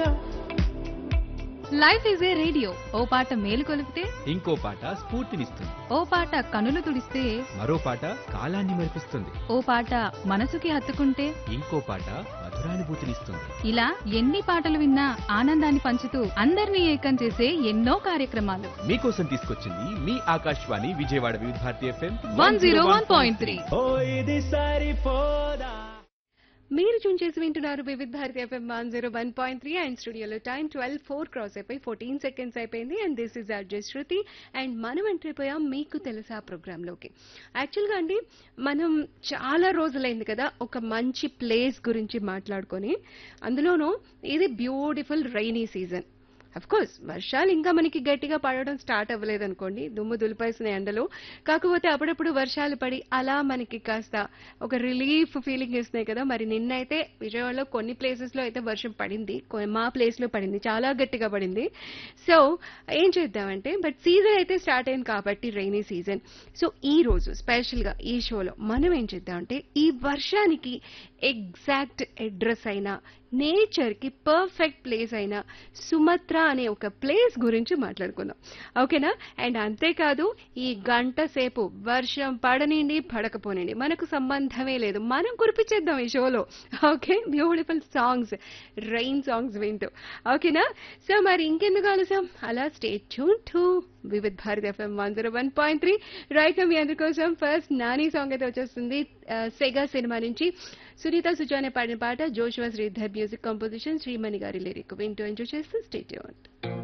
సరదాగా life is a radio ఓ పాట మేలు కొలిపితే ఇంకో పాట స్ఫూర్తినిస్తుంది ఓ పాట కనులు తుడిస్తే మరో పాట కాలాన్ని మరిపిస్తుంది ఓ పాట మనసుకి హత్తుకుంటే ఇంకో పాట మధురానుభూతినిస్తుంది ఇలా ఎన్ని పాటలు విన్నా ఆనందాన్ని పంచుతూ అందరినీ ఏకం చేసే ఎన్నో కార్యక్రమాలు మీకోసం తీసుకొచ్చింది మీ Akashvani Vijayawada Vividh Bharati FM one zero one point three ఓ ఇది సరిపోదా మీరు చూన్ చేసి వింటున్నారు Vividh Bharati FM one zero one point three and స్టూడియోలో టైం ట్వెల్వ్ ఫోర్ క్రాస్ అయిపోయి ఫోర్టీన్ సెకండ్స్ అయిపోయింది and this is RJ Shruti and మనం ఎంటర్ అయిపోయాం మీకు తెలుసా ప్రోగ్రాంలోకి యాక్చువల్గా అండి మనం చాలా రోజులైంది కదా ఒక మంచి ప్లేస్ గురించి మాట్లాడుకొని అందులోనూ ఇది beautiful rainy season of course వర్షాలు ఇంకా మనకి గట్టిగా పడడం స్టార్ట్ అవ్వలేదు అనుకోండి దుమ్ము దులిపేసిన ఎండలో కాకపోతే అప్పుడప్పుడు వర్షాలు పడి అలా మనకి కాస్త ఒక రిలీఫ్ ఫీలింగ్ ఇస్తున్నాయి కదా మరి నిన్నైతే విజయవాడలో కొన్ని ప్లేసెస్ లో అయితే వర్షం పడింది కొ- మా ప్లేస్ లో పడింది చాలా గట్టిగా పడింది సో ఏం చేద్దామంటే బట్ సీజన్ అయితే స్టార్ట్ అయింది కాబట్టి రైనీ సీజన్ సో ఈ రోజు స్పెషల్ గా ఈ షోలో మనం ఏం చేద్దామంటే ఈ వర్షానికి ఎగ్జాక్ట్ అడ్రస్ అయిన నేచర్ కి పర్ఫెక్ట్ ప్లేస్ అయిన సుమత్ర అనే ఒక ప్లేస్ గురించి మాట్లాడుకుందాం ఓకేనా అండ్ అంతేకాదు ఈ గంట సేపు వర్షం పడనిండి పడకపోనండి మనకు సంబంధమే లేదు మనం కురిపించేద్దాం ఈ షోలో okay beautiful songs rain songs వింటూ ఓకేనా సో మరి ఇంకెందుకు ఆలస్యం అలా stay tuned to Vividh Bharat FM one zero one point three right మీ అందరి కోసం ఫస్ట్ నాని సాంగ్ అయితే వచ్చేస్తుంది ఆ, సెగా సినిమా నుంచి సునీత సుజానే పాడిన పాట Joshua Sridhar music composition Srimani గారి లిరిక్ వింటూ ఎంజాయ్ చేస్తూ స్టేట్